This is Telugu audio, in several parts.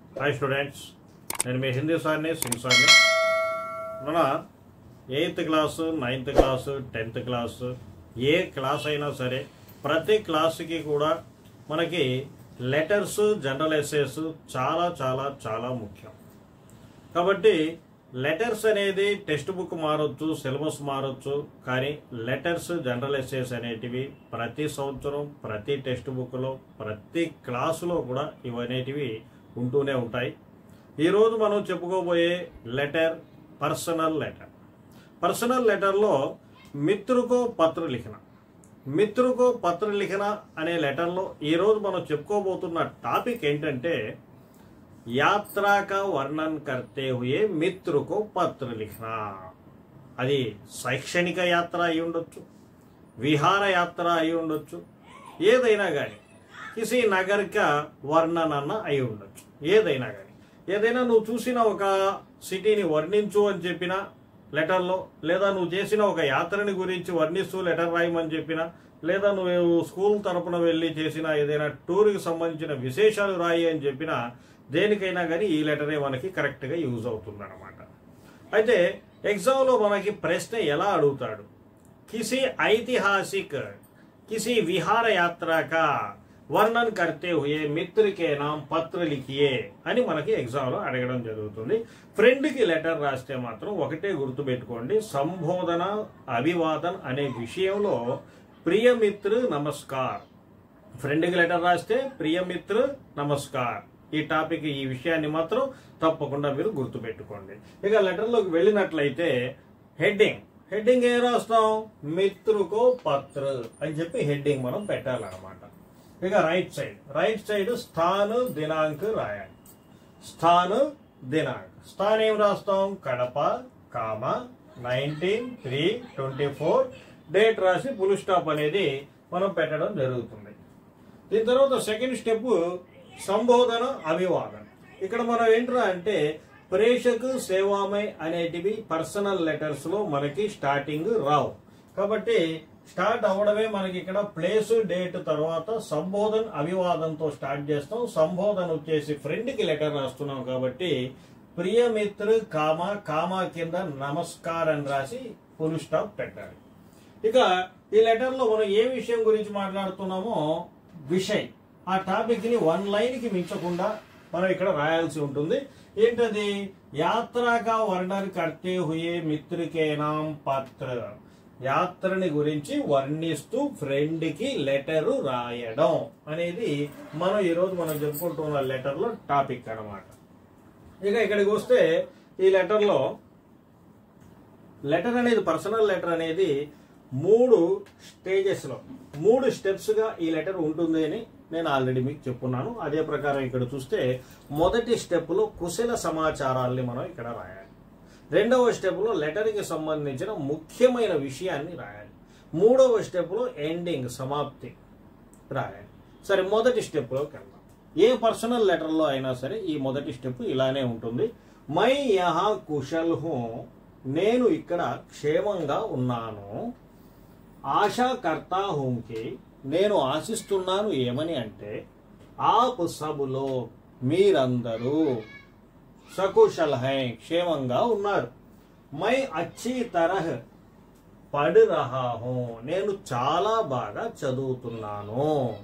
హాయ్ స్టూడెంట్స్ నేను మీ హిందీ సార్ని సింగ్ సార్ని మన eighth class ninth class tenth class ఏ క్లాస్ అయినా సరే ప్రతి క్లాసుకి కూడా మనకి లెటర్స్ జనరల్ ఎస్సేస్ చాలా చాలా చాలా ముఖ్యం కాబట్టి లెటర్స్ అనేది టెక్స్ట్ బుక్ మారొచ్చు సిలబస్ మారొచ్చు కానీ లెటర్స్ జనరల్ ఎస్సేస్ అనేటివి ప్రతి సంవత్సరం ప్రతి టెక్స్ట్ బుక్లో ప్రతి క్లాసులో కూడా ఇవనేటివి ఉంటూనే ఉంటాయి ఈరోజు మనం చెప్పుకోబోయే లెటర్ పర్సనల్ లెటర్ పర్సనల్ లెటర్లో మిత్రుకో పత్ర లిఖన మిత్రుకో పత్ర లిఖన అనే లెటర్లో ఈరోజు మనం చెప్పుకోబోతున్న టాపిక్ ఏంటంటే यात्रा का वर्णन करते हुए मित्र को पत्र लिखना అది శైక్షణిక యాత్ర అయి ఉండొచ్చు విహార యాత్ర అయి ఉండొచ్చు ఏదైనా కానీ కిసి నగరిక వర్ణనన్న అయి ఉండొచ్చు ఏదైనా కానీ ఏదైనా నువ్వు చూసిన ఒక సిటీని వర్ణించు అని చెప్పిన లెటర్లో లేదా నువ్వు చేసిన ఒక యాత్రని గురించి వర్ణిస్తూ లెటర్ రాయమని చెప్పిన లేదా నువ్వు స్కూల్ తరపున వెళ్ళి చేసిన ఏదైనా టూర్కి సంబంధించిన విశేషాలు రాయి అని చెప్పిన దేనికైనా కానీ ఈ లెటరే మనకి కరెక్ట్గా యూజ్ అవుతుంది అనమాట అయితే ఎగ్జామ్లో మనకి ప్రశ్న ఎలా అడుగుతాడు కిసి ఐతిహాసిక్ కిసి విహార యాత్ర కా వర్ణన్ కర్తే హుయే మిత్రకే నామ్ పత్ర లిఖియే అని మనకి ఎగ్జామ్లో అడగడం జరుగుతుంది ఫ్రెండ్కి లెటర్ రాస్తే మాత్రం ఒకటే గుర్తుపెట్టుకోండి సంబోధన అభివాదన్ అనే విషయంలో ప్రియమిత్ర నమస్కార్ ఫ్రెండ్కి లెటర్ రాస్తే ప్రియమిత్ర నమస్కార్ ఈ టాపిక్ ఈ విషయాన్ని మాత్రం తప్పకుండా మీరు గుర్తుపెట్టుకోండి ఇక లెటర్లోకి వెళ్ళినట్లయితే హెడ్డింగ్ హెడ్డింగ్ ఏం రాస్తాం మిత్రుకో పత్ర అని చెప్పి హెడ్డింగ్ మనం పెట్టాలన్నమాట ఇక రైట్ సైడ్ రైట్ సైడ్ స్థాను దినాంక్ రాయాలి స్థాను దినాంక్ స్థాన్ ఏం రాస్తాం Kadapa comma nineteen three twenty four date రాసి పుల్ స్టాప్ అనేది మనం పెట్టడం జరుగుతుంది దీని తర్వాత సెకండ్ స్టెప్ సంబోధన అభివాదన ఇక్కడ మనం ఏంట్రా అంటే ప్రేషకు సేవామై అనేటివి పర్సనల్ లెటర్స్ లో మనకి స్టార్టింగ్ రావు కాబట్టి స్టార్ట్ అవ్వడమే మనకి ఇక్కడ ప్లేస్ డేట్ తర్వాత సంబోధన అభివాదంతో స్టార్ట్ చేస్తాం సంబోధన వచ్చేసి ఫ్రెండ్ కి లెటర్ రాస్తున్నాం కాబట్టి ప్రియమిత్రు కామ కామ కింద నమస్కారం రాసి ఫుల్ స్టాప్ పెట్టాలి ఇక ఈ లెటర్ లో మనం ఏ విషయం గురించి మాట్లాడుతున్నామో విషయ్ ఆ టాపిక్ ని వన్ లైన్ కి మించకుండా మనం ఇక్కడ రాయాల్సి ఉంటుంది ఏంటది యాత్రాగా వర్ణన కర్తే హుయే మిత్రుకేనాం పత్ర యాత్రని గురించి వర్ణిస్తూ ఫ్రెండ్ కి లెటర్ రాయడం అనేది మనం ఈరోజు మనం చెప్పుకుంటున్న లెటర్ లో టాపిక్ అన్నమాట ఇక ఇక్కడికి వస్తే ఈ లెటర్లో లెటర్ అనేది పర్సనల్ లెటర్ అనేది మూడు స్టేజెస్లో మూడు స్టెప్స్గా ఈ లెటర్ ఉంటుంది అని నేను ఆల్రెడీ మీకు చెప్పున్నాను అదే ప్రకారం ఇక్కడ చూస్తే మొదటి స్టెప్లో కుశల సమాచారాల్ని మనం ఇక్కడ రాయాలి రెండవ స్టెప్లో లెటర్కి సంబంధించిన ముఖ్యమైన విషయాన్ని రాయాలి మూడవ స్టెప్లో ఎండింగ్ సమాప్తి రాయాలి సరే మొదటి స్టెప్లోకి వెళ్దాం ఏ పర్సనల్ లెటర్లో అయినా సరే ఈ మొదటి స్టెప్ ఇలానే ఉంటుంది మై యహా కుశల్ హూ నేను ఇక్కడ క్షేమంగా ఉన్నాను ఆశా కర్తా హూంకి నేను ఆశిస్తున్నాను ఏమని అంటే ఆప్ సబులో మీరందరూ సకుశల్ హై క్షేమంగా ఉన్నారు మై అచ్చి తరహ్ పడ్ రహా హూ నేను చాలా బాగా చదువుతున్నాను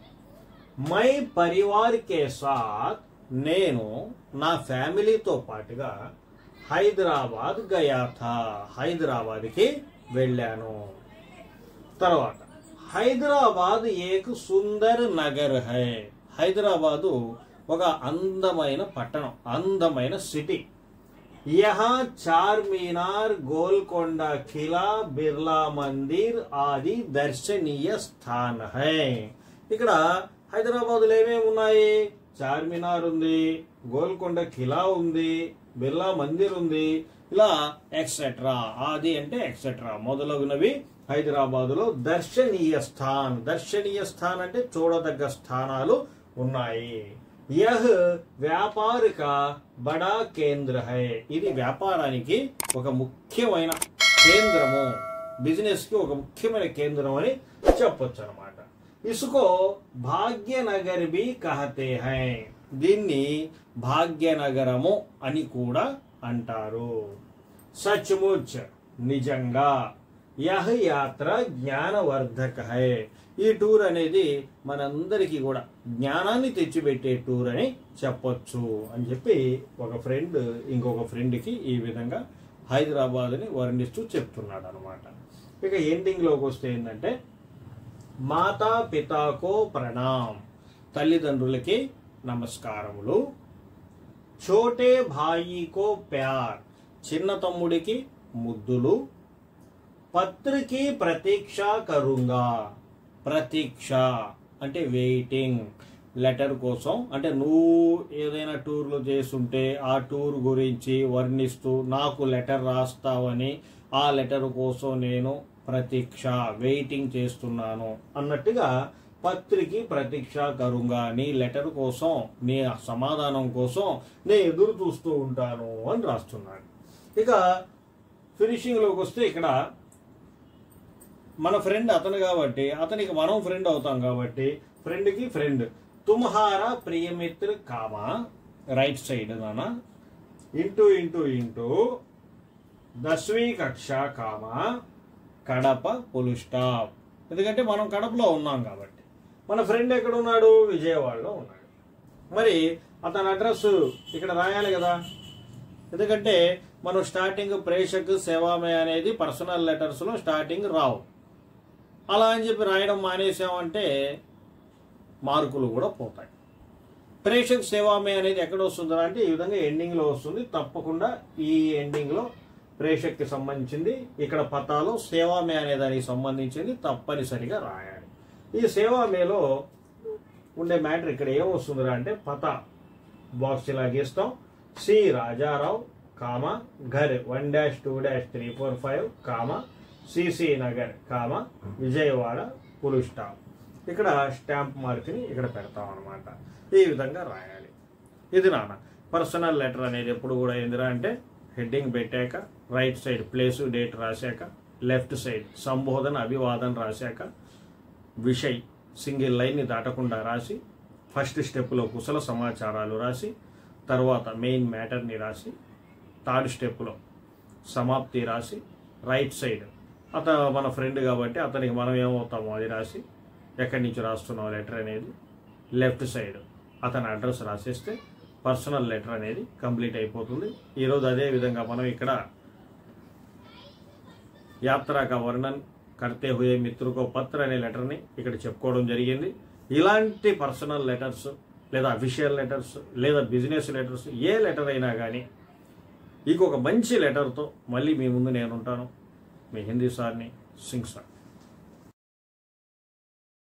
మై పరివార్ కే సాత్ నేను నా ఫ్యామిలీతో పాటుగా హైదరాబాద్ గయా థా హైదరాబాద్కి వెళ్ళాను తర్వాత హైదరాబాద్ ఏక్ సుందర్ నగర్ హై హైదరాబాదు ఒక అందమైన పట్టణం అందమైన సిటీ యహా చార్మినార్ గోల్కొండ ఖిలా బిర్లా మందిర్ ఆది దర్శనీయ స్థాన్ హై ఇక్కడ హైదరాబాద్లో ఏమేమి ఉన్నాయి చార్మినార్ ఉంది గోల్కొండ ఖిలా ఉంది బిర్లా మందిర్ ఉంది ఇలా ఎక్సెట్రా ఆది అంటే ఎక్సెట్రా మొదలగునవి హైదరాబాద్ లో దర్శనీయ స్థాన్ దర్శనీయ స్థాన్ అంటే చూడదగ్గ స్థానాలు ఉన్నాయి యహ్ వ్యాపారిక బడా కేంద్ర హై ఇది వ్యాపారానికి ఒక ముఖ్యమైన కేంద్రము బిజినెస్ కి ఒక ముఖ్యమైన కేంద్రం అని చెప్పొచ్చు అనమాట इसको భాగ్యనగర్ బి కహతే హై దీన్ని భాగ్యనగరము అని కూడా అంటారు సచ్ముచ్ నిజంగా యహ్ యాత్ర జ్ఞానవర్ధక హై ఈ టూర్ అనేది మనందరికీ కూడా జ్ఞానాన్ని తెచ్చిపెట్టే టూర్ అని చెప్పొచ్చు అని చెప్పి ఒక ఫ్రెండ్ ఇంకొక ఫ్రెండ్కి ఈ విధంగా హైదరాబాద్ని వర్ణిస్తూ చెప్తున్నాడు అనమాట ఇక ఎండింగ్లోకి వస్తే ఏంటంటే మాతా పితాకో ప్రణామ్ తల్లిదండ్రులకి నమస్కారములు ఛోటే భాయికో ప్యార్ చిన్న తమ్ముడికి ముద్దులు పత్రికి ప్రతీక్ష కరుంగా ప్రతీక్ష అంటే వెయిటింగ్ లెటర్ కోసం అంటే నువ్వు ఏదైనా టూర్లు చేస్తుంటే ఆ టూర్ గురించి వర్ణిస్తూ నాకు లెటర్ రాస్తావని ఆ లెటర్ కోసం నేను ప్రతీక్ష వెయిటింగ్ చేస్తున్నాను అన్నట్టుగా పత్రికి ప్రతీక్ష కరుంగా నీ లెటర్ కోసం నీ సమాధానం కోసం నేను ఎదురు చూస్తూ ఉంటాను అని రాస్తున్నాడు ఇక ఫినిషింగ్లోకి వస్తే ఇక్కడ మన ఫ్రెండ్ అతను కాబట్టి అతనికి మనం ఫ్రెండ్ అవుతాం కాబట్టి ఫ్రెండ్కి ఫ్రెండ్ తుమ్హారా ప్రియమిత్ర కామా రైట్ సైడ్ నానా ఇంటూ ఇంటూ ఇంటూ దశమీ కక్ష కామా కడప పులు స్టాప్ ఎందుకంటే మనం కడపలో ఉన్నాం కాబట్టి మన ఫ్రెండ్ ఎక్కడ ఉన్నాడు విజయవాడలో ఉన్నాడు మరి అతని అడ్రస్ ఇక్కడ రాయాలి కదా ఎందుకంటే మనం స్టార్టింగ్ ప్రేషక్ సేవామే అనేది పర్సనల్ లెటర్స్లో స్టార్టింగ్ రావు అలా అని చెప్పి రాయడం మానేసామంటే మార్కులు కూడా పోతాయి ప్రేషక్ సేవామే అనేది ఎక్కడ వస్తుందా అంటే ఈ విధంగా ఎండింగ్లో వస్తుంది తప్పకుండా ఈ ఎండింగ్లో ప్రేషక్కి సంబంధించింది ఇక్కడ పతాలో సేవామే అనే దానికి సంబంధించింది తప్పనిసరిగా రాయాలి ఈ సేవామేలో ఉండే మ్యాటర్ ఇక్కడ ఏం వస్తుందిరా అంటే పత బాక్స్ ఇలా గీస్తాం సి రాజారావు కామ ఘర్ one dash two dash three four five comma CC Nagar comma Vijayawada full stop ఇక్కడ స్టాంప్ మార్క్ని ఇక్కడ పెడతాం అనమాట ఈ విధంగా రాయాలి ఇది నాన్న పర్సనల్ లెటర్ అనేది ఎప్పుడు కూడా ఏందిరా అంటే హెడ్డింగ్ పెట్టాక రైట్ సైడ్ ప్లేస్ డేట్ రాశాక లెఫ్ట్ సైడ్ సంబోధన అభివాదన రాశాక విషయ్ సింగిల్ లైన్ని దాటకుండా రాసి ఫస్ట్ స్టెప్లో కుశల సమాచారాలు రాసి తర్వాత మెయిన్ మ్యాటర్ని రాసి థర్డ్ స్టెప్లో సమాప్తి రాసి రైట్ సైడ్ అత మన ఫ్రెండ్ కాబట్టి అతనికి మనం ఏమవుతామో అది రాసి ఎక్కడి నుంచి రాస్తున్నాం లెటర్ అనేది లెఫ్ట్ సైడ్ అతని అడ్రస్ రాసేస్తే పర్సనల్ లెటర్ అనేది కంప్లీట్ అయిపోతుంది ఈరోజు అదే విధంగా మనం ఇక్కడ యాత్రా కా వర్ణన్ కర్తే హుయే మిత్రుకో పత్ర అనే లెటర్ని ఇక్కడ చెప్పుకోవడం జరిగింది ఇలాంటి పర్సనల్ లెటర్స్ లేదా అఫీషియల్ లెటర్స్ లేదా బిజినెస్ లెటర్స్ ఏ లెటర్ అయినా కానీ ఇంకొక మంచి లెటర్తో మళ్ళీ మీ ముందు నేను ఉంటాను మీ హిందీ సార్ని సింగ్ సార్